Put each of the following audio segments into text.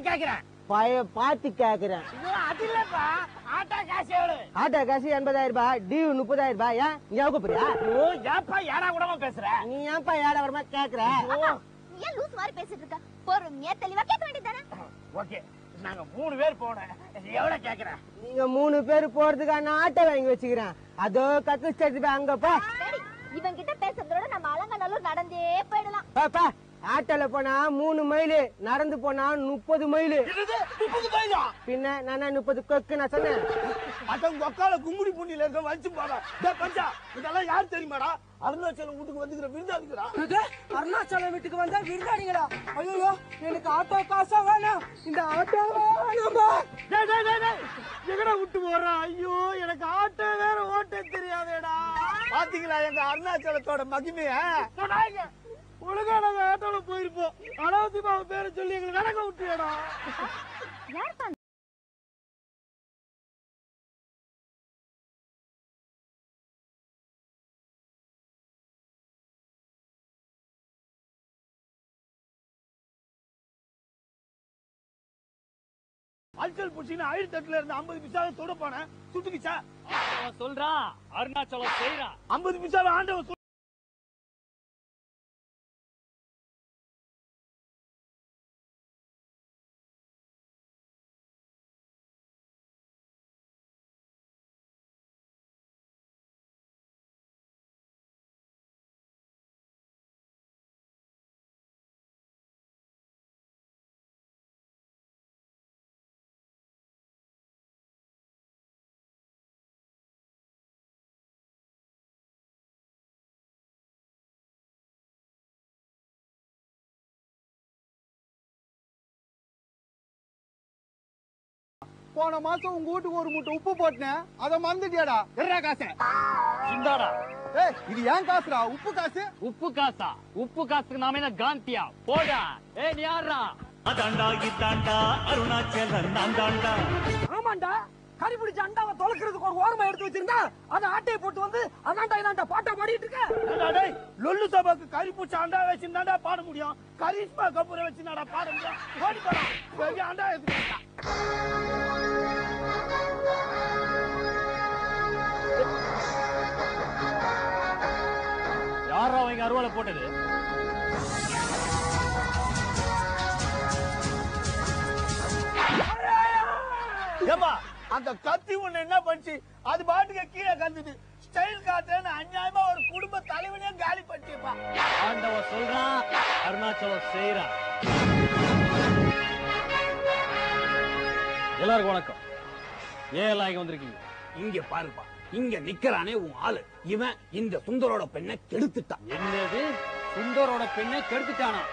கேக்குறேன் பய பார்த்து கேக்குறேன் ஐயோ அது இல்லப்பா ஆட்டோ காசு எவ்வளவு ஆட்டோ காசு எண்பதாயிரம் ரூபாய் டியூ முப்பதாயிரம் ரூபாய் ஏன் இங்க கூப்பிடுறியா ஐயோ ஏப்பா ஏடா கூடமா பேசுற நீ ஏன்பா ஏழாயிரமா கேக்குற நீ ஏன் லூஸ் மாதிரி பேசிட்டு இருக்க பொறுமையா தெளிவா கேட்க வேண்டியதானே ஓகே நாங்க மூணு பேர் போனோம் எவ்வளவு கேக்குற நீங்க மூணு பேர் போறதுக்காக நான் ஆட்டோ வாங்கி வச்சுக்கிறேன் அதோ கக்கு ஸ்டேட் அங்க போ சரி இவன் கிட்ட பேசுறதோட நம்ம அலங்கநல்லூர் நடந்தே போயிடலாம் பாப்பா ஆட்டோல போனா மூணு மைல் நடந்து போனா முப்பது மைல் என்னது முப்பது மைலா பின்ன நான் முப்பது கொக்கு நான் சொன்னேன் அதான் கொக்கால கும்முடி பூண்டியில இருக்க வச்சு போறா டேய் பஞ்சா இதெல்லாம் யார் தெரியுமாடா அருணாச்சலம் வீட்டுக்கு வந்துக்கிற விருந்தாளிக்கிறா அருணாச்சலம் வீட்டுக்கு வந்தா விருந்தாடிங்களா ஐயோ எனக்கு ஆட்டோ காசா வேணாம் இந்த ஆட்டோ வேணாம்பா டேய் டேய் டேய் டேய் எங்கடா விட்டு போறா ஐயோ எனக்கு ஆட்டோ வேற ஓட்ட தெரியாதேடா பாத்தீங்களா எங்க அருணாச்சலத்தோட மகிமைய சொன்னாங்க ஒழுங்கா நாங்க ஆட்டோல போயிருப்போம் அனாவசியமா அவன் பேரை சொல்லி எங்களை நடக்க விட்டுடா யார் தான் அல்சல் புடிச்சின்னு ஆயிரத்தி எட்டுல இருந்து ஐம்பது பிசாவை தொட போனேன் சுட்டுக்குச்சா அவன் சொல்றான் அருணாச்சலம் செய்யறான் ஐம்பது பிசாவை ஆண்டவன் சுட்டு- போன மாசம் உங்க வீட்டுக்கு ஒரு மூட்டை உப்பு போட்டேன் அதை மறந்துட்டியாடா எர்ரா காசை இந்தாடா ஏய் இது ஏன் காசுடா உப்பு காசு உப்பு காசா உப்பு காசுக்கு நாம என்ன காந்தியா போடா ஏ நீ யாரா அதாண்டா இதாண்டா அருணாச்சலம் நான் தாண்டா ஆமாண்டா கறி பிடிச்ச அண்டாவை தொலைக்கிறதுக்கு ஒரு ஓரமா எடுத்து வச்சிருந்தா அதை ஆட்டையை போட்டு வந்து அதான்டா இதான்டா பாட்டா பாடிட்டு இருக்க ஏண்டா டேய், லொல்லு சபாக்கு கறி பூச்சி அண்டா வச்சிருந்தாண்டா பாட முடியும் கரிஷ்மா கபூரை வச்சிருந்தாடா பாட முடியும் ஓடி போடா பெரிய அண்டா எடுத்துக்கிட்டா யாரா அவங்க அருவாளை போட்டது ஏப்பா அந்த கத்தி ஒண்ணு என்ன பண்ணுச்சு அது பாட்டுக்கு கீழே கந்துது ஸ்டைல் காட்டுறேன்னு அநியாயமா ஒரு குடும்ப தலைவனே காலி பண்ணிப்பா ஆண்டவன் சொல்றான் அருணாச்சலம் செய்யறான் எல்லாருக்கும் வணக்கம் ஏன் எல்லாம் இங்க வந்திருக்கீங்க இங்க பாருப்பா இங்க நிக்கிறானே உன் ஆளு இவன் இந்த சுந்தரோட பெண்ணை கெடுத்துட்டான் என்னது சுந்தரோட பெண்ணை கெடுத்துட்டானா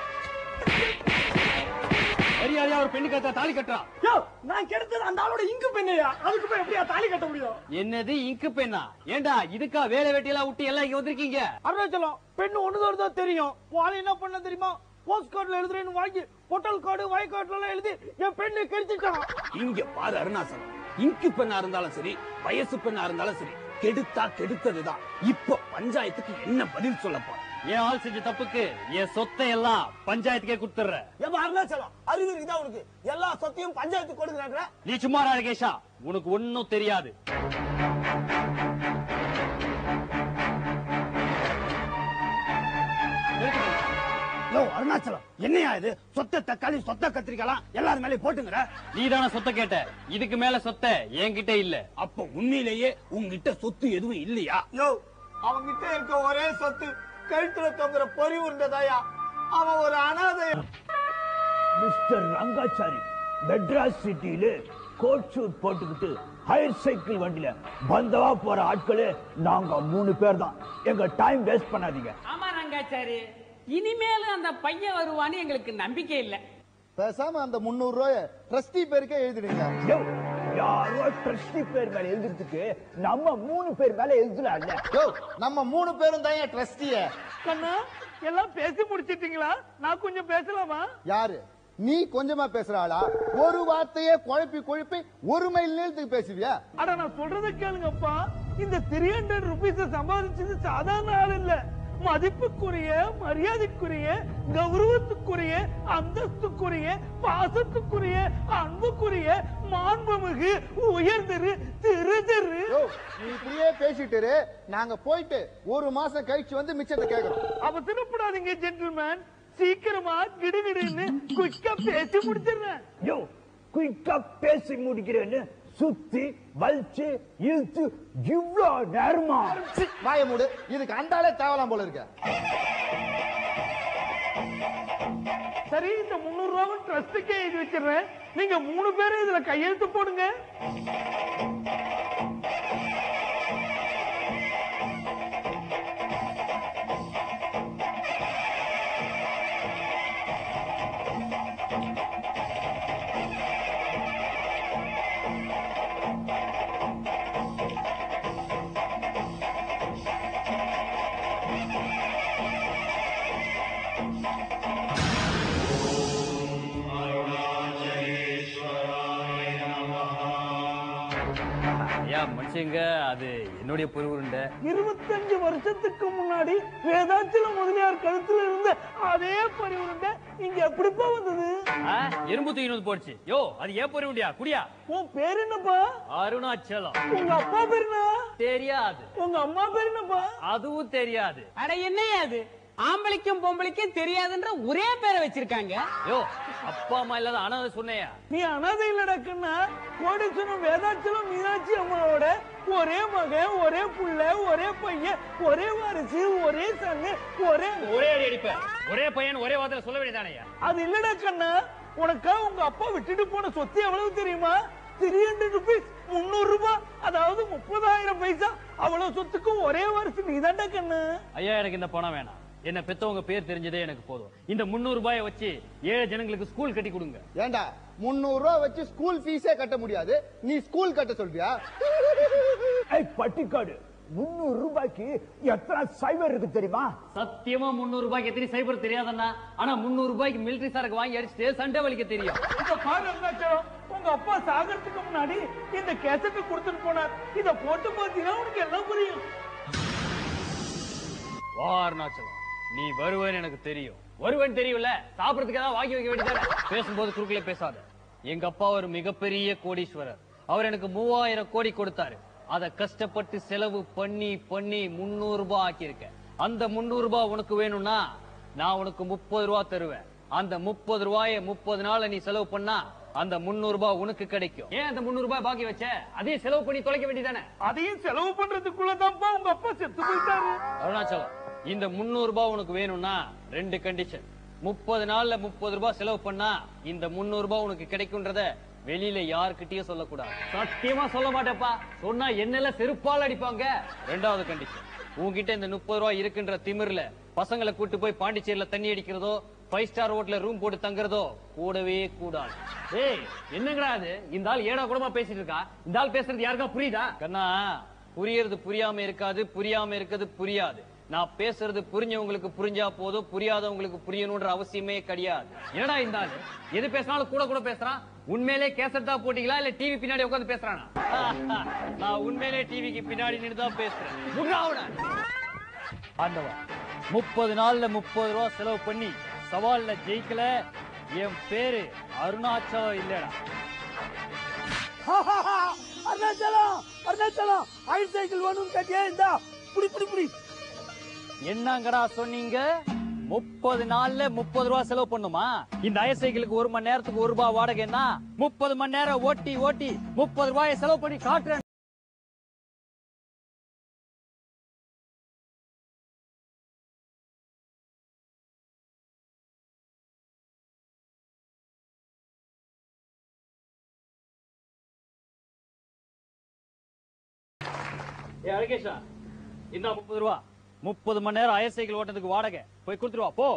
மரியாதையா ஒரு பெண்ணு கத்த தாலி கட்டுறான் யோ நான் கெடுத்தது அந்த ஆளோட இங்கு பெண்ணையா அதுக்கு போய் எப்படியா தாலி கட்ட முடியும் என்னது இங்கு பெண்ணா ஏண்டா இதுக்கா வேலை வெட்டியெல்லாம் விட்டு எல்லாம் இங்க வந்திருக்கீங்க அருணாச்சலம் பெண்ணு ஒண்ணுதான் தான் தெரியும் உன் என்ன பண்ண தெரியுமா போஸ்ட் கார்டுல எழுதுறேன்னு வாங்கி பொட்டல் கார்டு வயக்காட்டுல எல்லாம் எழுதி என் பெண்ணை கெடுத்துட்டான் இங்க பாரு அருணாசலம் இங்கு பெண்ணா இருந்தாலும் சரி வயசு பெண்ணா இருந்தாலும் சரி கெடுத்தா கெடுத்ததுதான் இப்ப பஞ்சாயத்துக்கு என்ன பதில் சொல்லப்பா என் ஆள் செஞ்ச தப்புக்கு என் சொத்தை எல்லாம் பஞ்சாயத்துக்கே கொடுத்துற ஏப்பா அருணாச்சலம் அறிவு இருக்குதா உனக்கு எல்லா சொத்தையும் பஞ்சாயத்து கொடுக்குறாங்க நீ சும்மா ராகேஷா உனக்கு ஒன்னும் தெரியாது யோ அருணாச்சலம் என்னையா இது சொத்த தக்காளி சொத்த கத்திரிக்கலாம் எல்லாரும் மேலே போட்டுங்கடா நீ தானே சொத்தை கேட்ட இதுக்கு மேல சொத்தை என்கிட்ட இல்ல அப்ப உண்மையிலேயே உங்ககிட்ட சொத்து எதுவும் இல்லையா யோ அவங்கிட்ட இருக்க ஒரே சொத்து கழுத்துல தொங்குற பொறி உருண்டதாயா அவன் ஒரு அனாதை மிஸ்டர் ரங்காச்சாரி மெட்ராஸ் சிட்டியில கோட் ஷூட் போட்டுக்கிட்டு ஹையர் சைக்கிள் வண்டியில பந்தவா போற ஆட்களே நாங்க மூணு பேர் தான் எங்க டைம் வேஸ்ட் பண்ணாதீங்க ஆமா ரங்காச்சாரி இனிமேலும் அந்த பையன் வருவான்னு எங்களுக்கு நம்பிக்கை இல்ல பேசாம அந்த முந்நூறு ரூபாய ட்ரஸ்டி பேருக்கே எழுதிடுங்க யோ, யாரோ ட்ரஸ்டி பேர் மேல எழுதுறதுக்கு நம்ம மூணு பேர் மேல எழுதலாம்ல யோ நம்ம மூணு பேரும் தான் ஏன் ட்ரஸ்டிய கண்ணா எல்லாம் பேசி முடிச்சிட்டீங்களா நான் கொஞ்சம் பேசலாமா யாரு நீ கொஞ்சமா பேசுற ஆளா ஒரு வார்த்தையே குழப்பி குழப்பி ஒரு மைல் நீளத்துக்கு பேசுவியா அட நான் சொல்றத கேளுங்கப்பா இந்த த்ரீ ஹண்ட்ரட் ருபீஸ் சம்பாதிச்சது சாதாரண ஆள் இல்ல மதிப்புக்குரிய மரியாதைக்குரிய கௌரவத்துக்குரிய அந்தஸ்துக்குரிய பாசத்துக்குரிய அன்புக்குரிய மாண்புமிகு உயர்திரு திரு திரு யோ, நீ இப்படியே பேசிட்டு இரு. நாங்க போயிட்டு ஒரு மாசம் கழிச்சு வந்து மிச்சத்தை கேக்குறோம் அப்ப திருப்பிடாதீங்க ஜென்டில்மேன் சீக்கிரமா கிடுகிடுன்னு குயிக்கா பேசி முடிச்சிடுறேன் யோ குயிக்கா பேசி முடிக்கிறேன்னு சுத்தி வலிச்சு இழுத்து இவ்ளோ நேரமா சி, வாயை மூடு இதுக்கு அந்தாலே தேவலாம் போல இருக்க சரி இந்த முன்னூறு ரூபாய் ட்ரஸ்டுக்கே எழுதி வச்சிடுறேன் நீங்க மூணு பேரும் இதுல கையெழுத்து போடுங்க ஐயா மனுஷங்க அது என்னுடைய பொருவுருண்டை இருபத்தஞ்சு வருஷத்துக்கு முன்னாடி வேதாச்சல முதலியார் கழுத்துல இருந்த அதே பரிவுருண்டை இங்க எப்படிப்பா வந்தது ஆ, எறும்பு தூக்கி வந்து போடுச்சு யோ அது ஏன் பொருவுண்டியா குடியா உன் பேர் என்னப்பா அருணாச்சலம் உங்க அப்பா பேர் என்ன தெரியாது உங்க அம்மா பேர் என்னப்பா அதுவும் தெரியாது அட என்னையா அது ஆம்பளைக்கும் பொம்பளைக்கும் தெரியாதுன்ற ஒரே பேரை வச்சிருக்காங்க யோ அப்பா அம்மா இல்லாத அனாதை சொன்னையா நீ அனாதை இல்லடா கண்ணா கோடீஸ்வரம் வேதாச்சலம் மீனாட்சி அம்மாவோட ஒரே மகன் ஒரே புள்ள ஒரே பையன் ஒரே வாரிசு ஒரே சன்னு ஒரே ஒரே அடி அடிப்ப ஒரே பையன் ஒரே வார்த்தையில சொல்ல வேண்டியதானயா அது இல்லடா கண்ணா உனக்கா உங்க அப்பா விட்டுட்டு போன சொத்து எவ்வளவு தெரியுமா த்ரீ ஹண்ட்ரட் ருபீஸ் முன்னூறு ரூபாய் அதாவது முப்பதாயிரம் பைசா அவ்வளவு சொத்துக்கு ஒரே வாரிசு நீதான்டா கண்ணு ஐயா எனக்கு இந்த பணம் வேணாம் என்ன பெத்தவங்க பேர் தெரிஞ்சதே எனக்கு போதும் இந்த முன்னூறு ரூபாயை வச்சு ஏழை ஜனங்களுக்கு ஸ்கூல் கட்டி கொடுங்க ஏண்டா முன்னூறு ரூபா வச்சு ஸ்கூல் ஃபீஸே கட்ட முடியாது நீ ஸ்கூல் கட்ட சொல்றியா ஐ பட்டிக்காடு முன்னூறு ரூபாய்க்கு எத்தனை சைவர் இருக்கு தெரியுமா சத்தியமா முன்னூறு ரூபாய்க்கு எத்தனை சைபர் தெரியாதண்ணா ஆனா முன்னூறு ரூபாய்க்கு மிலிட்டரி சாருக்கு வாங்கி அடிச்சுட்டு சண்டை வலிக்க தெரியும் இந்த பாரு அருணாச்சலம் உங்க அப்பா சாகறதுக்கு முன்னாடி இந்த கேசட்டை கொடுத்துட்டு போனார் இத போட்டு பாத்தீங்கன்னா உனக்கு எல்லாம் புரியும் வா அருணாச்சலம் நீ வருவேன்னு எனக்கு தெரியும் வருவேன்னு தெரியும்ல சாப்பிடறதுக்கு ஏதாவது வாங்கி வைக்க வேண்டியதானே பேசும்போது குறுக்கல பேசாத எங்க அப்பா ஒரு மிகப்பெரிய கோடீஸ்வரர் அவர் எனக்கு மூவாயிரம் கோடி கொடுத்தாரு அதை கஷ்டப்பட்டு செலவு பண்ணி பண்ணி முன்னூறு ரூபாய் ஆக்கியிருக்கேன் அந்த முன்னூறு ரூபாய் உனக்கு வேணும்னா நான் உனக்கு முப்பது ரூபாய் தருவேன் அந்த முப்பது ரூபாயை முப்பது நாள்ல நீ செலவு பண்ணா அந்த முன்னூறு ரூபாய் உனக்கு கிடைக்கும் ஏன் அந்த முன்னூறு ரூபாய் பாக்கி வச்ச அதையும் செலவு பண்ணி தொலைக்க வேண்டியதானே அதையும் செலவு பண்றதுக்குள்ளதான்ப்பா உங்க அப்பா செத்து போயிட்டாரு அருணாச்சலம் இந்த முன்னூறு ரூபாய் உனக்கு வேணும்னா ரெண்டு கண்டிஷன் முப்பது நாள்ல முப்பது ரூபாய் செலவு பண்ணா இந்த முன்னூறு ரூபாய் உனக்கு கிடைக்கும்ன்றத வெளியில யார்கிட்டயும் சொல்லக்கூடாது சத்தியமா சொல்ல மாட்டேப்பா சொன்னா என்னெல்லாம் செருப்பால் அடிப்பாங்க ரெண்டாவது கண்டிஷன் உன்கிட்ட இந்த முப்பது ரூபாய் இருக்குன்ற திமிர்ல பசங்களை கூட்டு போய் பாண்டிச்சேரியில தண்ணி அடிக்கிறதோ ஃபைவ் ஸ்டார் ஹோட்டல்ல ரூம் போட்டு தங்குறதோ கூடவே கூடாது ஏய் என்னங்கடா அது இந்த ஆள் ஏடா கூடமா பேசிட்டு இருக்கா இந்த ஆள் பேசுறது யாருக்கா புரியுதா கண்ணா புரியறது புரியாம இருக்காது புரியாம இருக்கிறது புரியாது நான் பேசுறது புரிஞ்சவங்களுக்கு புரிஞ்சா போதும் புரியாதவங்களுக்கு புரியணும்ன்ற அவசியமே கிடையாது என்னடா இந்த ஆளு எது பேசினாலும் கூட கூட பேசுறான் உண்மையிலே கேசட் தான் போட்டீங்களா இல்ல டிவி பின்னாடி உட்கார்ந்து பேசுறானா நான் உண்மையிலே டிவிக்கு பின்னாடி நின்று தான் பேசுறேன் விட்றா அவனை. ஆண்டவா முப்பது நாள்ல முப்பது ரூபா செலவு பண்ணி சவால்ல ஜெயிக்கல என் பேரு அருணாச்சலம் இல்லடா அருணாச்சலம் அருணாச்சலம் ஐஸ் சைக்கிள் வேணும்னு கேட்டியா இந்தா புடி புடி புடி என்னங்கடா சொன்னீங்க முப்பது நாள்ல முப்பது ரூபா செலவு பண்ணுமா இந்த ஐஸ் சைக்கிளுக்கு ஒரு மணி நேரத்துக்கு ஒரு ரூபாய் வாடகைன்னா முப்பது மணி நேரம் ஓட்டி ஓட்டி முப்பது ரூபாயை செலவு பண்ணி காட்டுறேன் ஏ அழகேஷா இந்த முப்பது ரூபா முப்பது மணி நேரம் ஐஸ் சைக்கிள் ஓட்டுறதுக்கு வாடகை போய் கொடுத்துருவா போ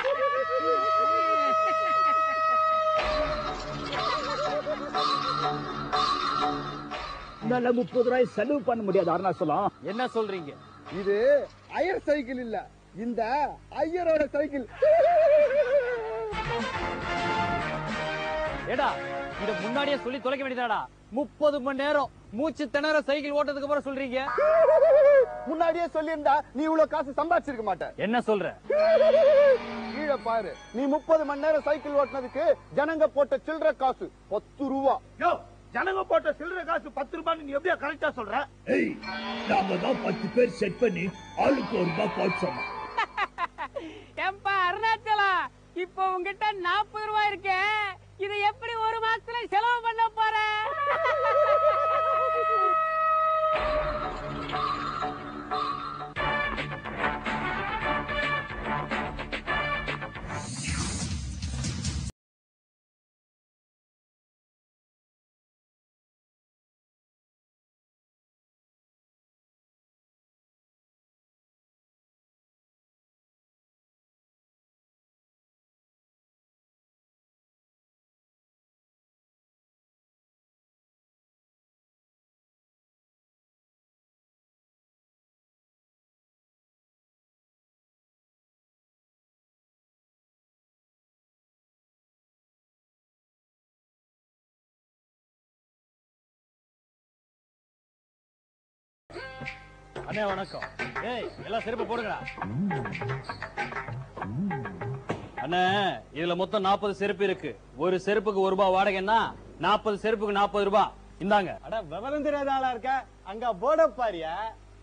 நல்ல முப்பது ரூபாய் செலவு பண்ண முடியாது அருணாச்சலம் என்ன சொல்றீங்க இது ஐயர் சைக்கிள் இல்ல இந்த ஐயரோட சைக்கிள் ஏடா இத முன்னாடியே சொல்லி தொலைக்க வேண்டியதாடா முப்பது மணி நேரம் மூச்சு திணற சைக்கிள் ஓட்டதுக்கு அப்புறம் சொல்றீங்க முன்னாடியே சொல்லியிருந்தா நீ இவ்வளவு காசு சம்பாதிச்சிருக்க மாட்ட என்ன சொல்ற கீழே பாரு நீ முப்பது மணி நேரம் சைக்கிள் ஓட்டுனதுக்கு ஜனங்க போட்ட சில்லற காசு பத்து ரூபா யோ ஜனங்க போட்ட சில்லறை காசு பத்து ரூபான்னு நீ எப்படியா கரெக்டா சொல்ற ஏய் நாம தான் பத்து பேர் செட் பண்ணி ஆளுக்கு ஒரு ரூபாய் போட்டு சொன்னோம் ஏம்பா அருணாச்சலா இப்போ உங்ககிட்ட நாற்பது ரூபாய் இருக்கு இதை எப்படி ஒரு மாசத்துல செலவு பண்ண போற அண்ணே வணக்கம் ஏய் எல்லாம் செருப்பு போடுங்கடா அண்ணே இதுல மொத்தம் நாற்பது செருப்பு இருக்கு ஒரு செருப்புக்கு ஒரு ரூபாய் வாடகைன்னா நாற்பது செருப்புக்கு நாற்பது ரூபாய் இந்தாங்க அட விவரம் தெரியாத ஆளா இருக்க அங்க போட பாரியா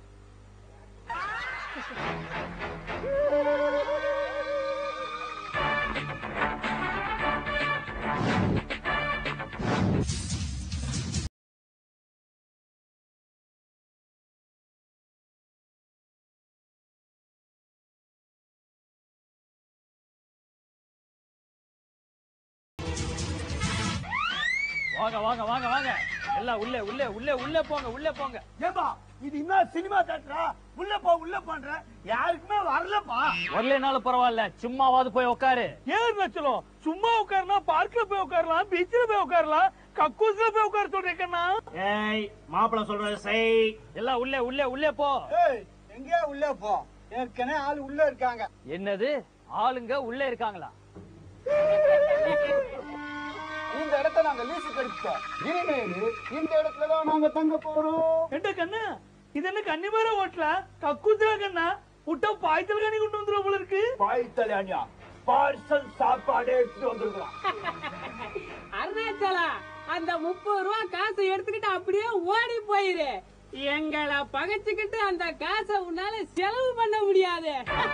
வாங்க வாங்க வாங்க வாங்க எல்லாம் உள்ளே உள்ளே உள்ளே உள்ளே போங்க உள்ளே போங்க ஏப்பா இது என்ன சினிமா தேட்டரா உள்ள போ உள்ள போன்ற யாருக்குமே வரலப்பா வரலைனாலும் பரவாயில்ல சும்மாவாவது போய் உட்காரு ஏன் நச்சலம் சும்மா உட்காரலாம் பார்க்ல போய் உட்காரலாம் பீச்ல போய் உட்காரலாம் கக்கூஸ்ல போய் உட்கார சொல்றேன் ஏய் மாப்பிள சொல்றது செய் எல்லாம் உள்ளே உள்ளே உள்ளே போ ஏய் எங்கேயா உள்ள போ ஏற்கனவே ஆள் உள்ள இருக்காங்க என்னது ஆளுங்க உள்ளே இருக்காங்களா இந்த இடத்த நாங்க லீஸுக்கு எடுத்தோம் இனிமேல் இந்த இடத்துல தான் நாங்க தங்க போறோம் என்ன கண்ணு இது என்ன கன்னிமர ஓட்டல கக்கூஸ்ல கண்ணா விட்டா பாய்ச்சல் கண்ணி கொண்டு வந்துரும் போல இருக்கு பாய்த்தலையா பார்சல் சாப்பாடு எடுத்துட்டு வந்திருக்கலாம் அருணாச்சலா அந்த முப்பது ரூபா காசை எடுத்துக்கிட்டு அப்படியே ஓடி போயிரு எங்களை பகைச்சுக்கிட்டு அந்த காசை உன்னால செலவு பண்ண முடியாது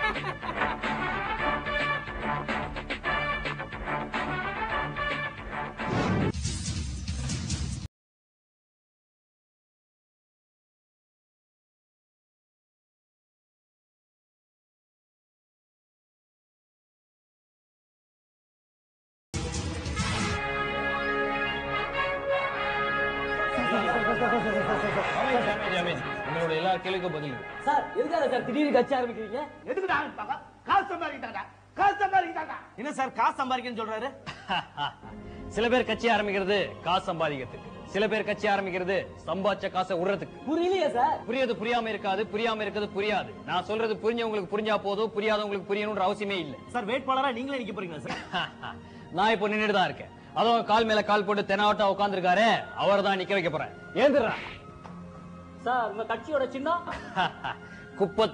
உங்களோட எல்லா கேள்விக்கும் பதில் சார் எதுக்காக சார் திடீர்னு கட்சி ஆரம்பிக்கிறீங்க எதுக்குடா ஆரம்பிப்பாங்க? காசு சம்பாதிக்கிட்டாங்க காசு சம்பாதிக்கிட்டாங்க என்ன சார் காசு சம்பாதிக்கன்னு சொல்றாரு சில பேர் கட்சி ஆரம்பிக்கிறது காசு சம்பாதிக்கிறதுக்கு சில பேர் கட்சி ஆரம்பிக்கிறது சம்பாதிச்ச காசை விடுறதுக்கு புரியலையே சார் புரியுது புரியாம இருக்காது புரியாம இருக்கிறது புரியாது நான் சொல்றது புரிஞ்சவங்களுக்கு புரிஞ்சா போதும் புரியாதவங்களுக்கு புரியணும்ன்ற அவசியமே இல்ல சார் வேட்பாளரா நீங்களே நிக்க போறீங்களா சார் நான் இப்போ நின்னுட்டு தான் இருக்கேன் அதுவும் கால் மேல கால் போட்டு தெனாவட்டா உட்கார்ந்துருக்காரு அவர் தான் நிக்க வைக்க போறேன் ஏந்துடுறா சார் உங்க கட்சியோட சின்னம் குப்பை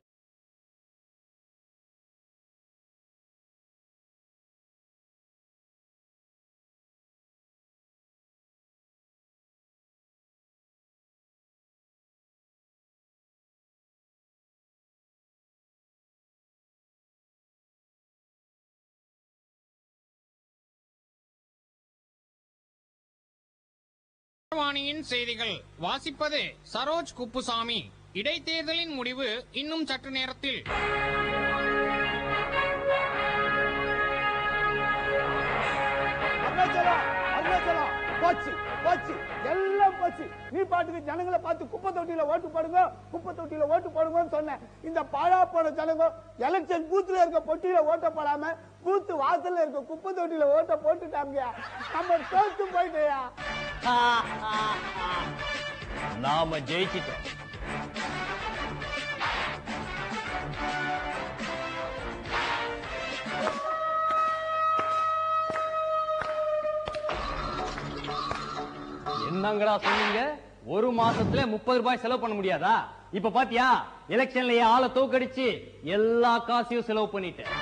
வாணியின் செய்திகள் வாசிப்பது சரோஜ் குப்புசாமி இடைத்தேர்தலின் முடிவு இன்னும் சற்று நேரத்தில் அருணாச்சலம் அருணாச்சலம் போச்சு போச்சு எல்லாம் போச்சு நீ பாட்டுக்கு ஜனங்களை பார்த்து குப்பை தொட்டியில ஓட்டு போடுங்க குப்பை தொட்டியில ஓட்டு போடுங்கன்னு சொன்னேன் இந்த பாழா போன ஜனங்க எலெக்ஷன் பூத்துல இருக்க பொட்டியில ஓட்ட போடாம பூத்து வாசல்ல இருக்க குப்பை தொட்டியில ஓட்ட போட்டுட்டாங்க நம்ம தோத்து போயிட்டயா நாம ஜெயிச்சிட்டோம் என்ன என்னங்கடா சொன்னீங்க ஒரு மாசத்துல முப்பது ரூபாய் செலவு பண்ண முடியாதா இப்ப பாத்தியா எலெக்ஷன்ல என் ஆளை தோக்கடிச்சு எல்லா காசையும் செலவு பண்ணிட்டேன்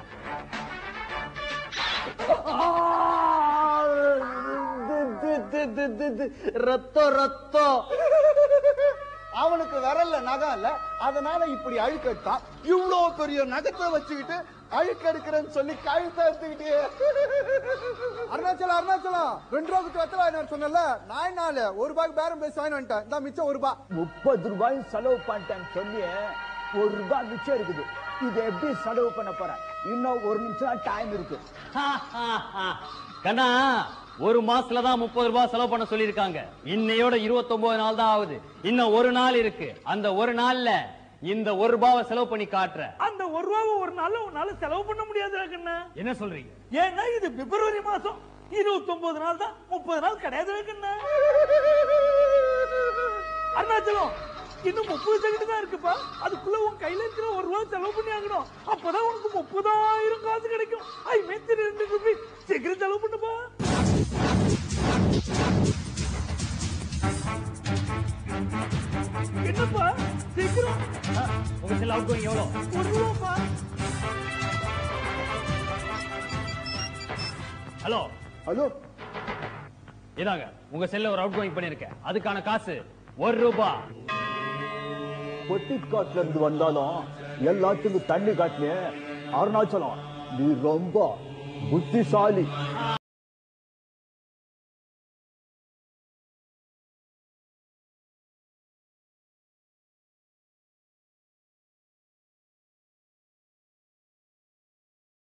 ரத்தம் ரத்தம் அவனுக்கு விரல்ல நகம் இல்ல அதனால இப்படி அழுக்கெடுத்தான் இவ்வளவு பெரிய நகத்தை வச்சுக்கிட்டு அழுக்கெடுக்கிறேன்னு சொல்லி கழுத்தை எடுத்துக்கிட்டு அருணாச்சலம் அருணாச்சலம் ரெண்டு ரூபா குத்து வெத்தலை நான் சொன்னல நான் நாலு ஒரு ரூபாய்க்கு பேரம் பேசி வாங்கி வந்துட்டேன் இந்த மிச்சம் ஒரு ரூபாய் முப்பது ரூபாய் செலவு பண்ணிட்டேன்னு சொல்லி ஒரு ரூபாய் மிச்சம் இருக்குது இது எப்படி செலவு பண்ண போறேன் இன்னும் ஒரு நிமிஷம் டைம் இருக்கு கண்ணா ஒரு மாசத்துல தான் முப்பது ரூபாய் செலவு பண்ண சொல்லிருக்காங்க இன்னையோட 29 நாள் தான் ஆகுது இன்னும் ஒரு நாள் இருக்கு அந்த ஒரு நாள்ல இந்த ஒரு ரூபாவை செலவு பண்ணி காட்டுறேன் அந்த ஒரு ரூபாவை ஒரு நாள் உன்னால செலவு பண்ண முடியாது கண்ணா என்ன சொல்றீங்க ஏன்னா இது பிப்ரவரி மாசம் இருபத்தி ஒன்பது நாள் தான் முப்பது நாள் கிடையாது கண்ணா அருணாச்சலம் இன்னும் முப்பது செகண்ட் தான் இருக்குப்பா அதுக்குள்ள உன் கையில இருக்கிற ஒரு ரூபாய் செலவு பண்ணி ஆகணும் அப்பதான் உனக்கு முப்பதாயிரம் காசு கிடைக்கும் ஐ மீன் ரெண்டு ருபீஸ் சீக்கிரம் செலவு பண்ணுப்பா என்னப்பா சீக்கிரம் உங்க செல் அவுட் கோயிங் எவ்வளவு ஒரு ரூபாப்பா ஹலோ ஹலோ இதாங்க உங்க செல்ல ஒரு அவுட் கோயிங் பண்ணிருக்கேன் அதுக்கான காசு ஒரு ரூபாய் பொட்டிக்காட்டுல இருந்து வந்தாலும் எல்லாத்துக்கும் தண்ணி காட்டினே அருணாச்சலம் நீ ரொம்ப புத்திசாலி